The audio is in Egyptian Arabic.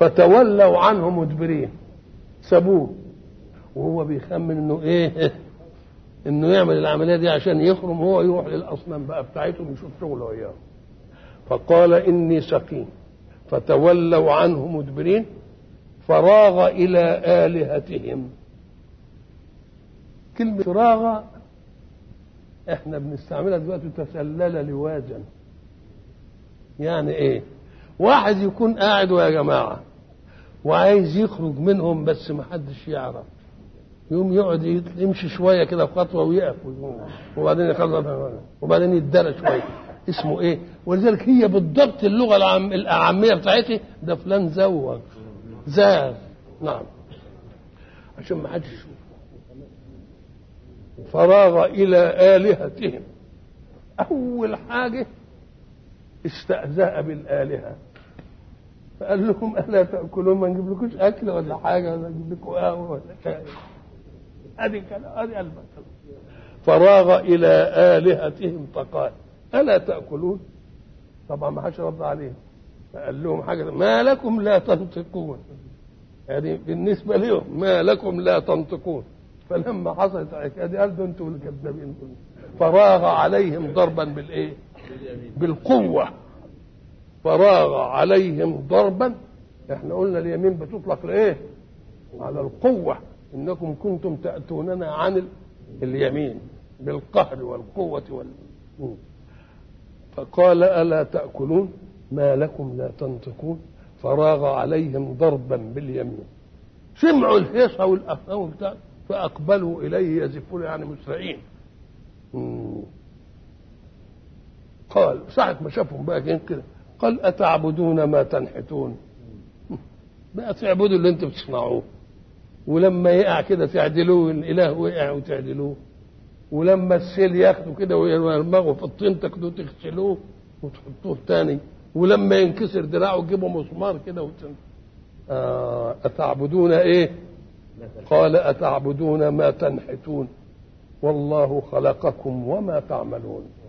فتولوا عنه مدبرين سابوه وهو بيخمن انه ايه انه يعمل العمليه دي عشان يخرم هو يروح للاصنام بقى بتاعتهم يشوف شغله وياهم فقال اني سقيم فتولوا عنه مدبرين فراغ الى الهتهم كلمه فراغ احنا بنستعملها دلوقتي تسلل لواجا يعني ايه واحد يكون قاعد ويا جماعه وعايز يخرج منهم بس ما حدش يعرف يقوم يقعد يمشي شويه كده خطوه ويقف وبعدين يخلص وبعدين يتدرى شويه اسمه ايه ولذلك هي بالضبط اللغه العام العاميه بتاعتي ده فلان زوج زاد نعم عشان ما حدش يشوف فراغ الى الهتهم اول حاجه استهزأ بالالهه فقال لهم الا تاكلون ما نجيب لكوش اكل ولا حاجه ولا نجيب لكم قهوه ولا شاي ادي كلام ادي المثل فراغ الى الهتهم فقال الا تاكلون طبعا ما حدش رد عليه فقال لهم حاجه ما لكم لا تنطقون يعني بالنسبه لهم ما لكم لا تنطقون فلما حصلت الحكايه دي قال انتم الكذابين فراغ عليهم ضربا بالايه؟ بالقوه فراغ عليهم ضربا احنا قلنا اليمين بتطلق لايه؟ على القوه انكم كنتم تاتوننا عن اليمين بالقهر والقوه وال فقال الا تاكلون ما لكم لا تنطقون فراغ عليهم ضربا باليمين سمعوا الهيصه والافهام بتاع فاقبلوا اليه يزفون يعني مسرعين قال ساعة ما شافهم بقى كده قال أتعبدون ما تنحتون بقى تعبدوا اللي انتم بتصنعوه ولما يقع كده تعدلوه الاله وقع وتعدلوه ولما السيل ياخده كده ويرمغه في الطين تاخدوه تغسلوه وتحطوه تاني ولما ينكسر دراعه تجيبوا مسمار كده وتن... آه أتعبدون إيه؟ قال أتعبدون ما تنحتون والله خلقكم وما تعملون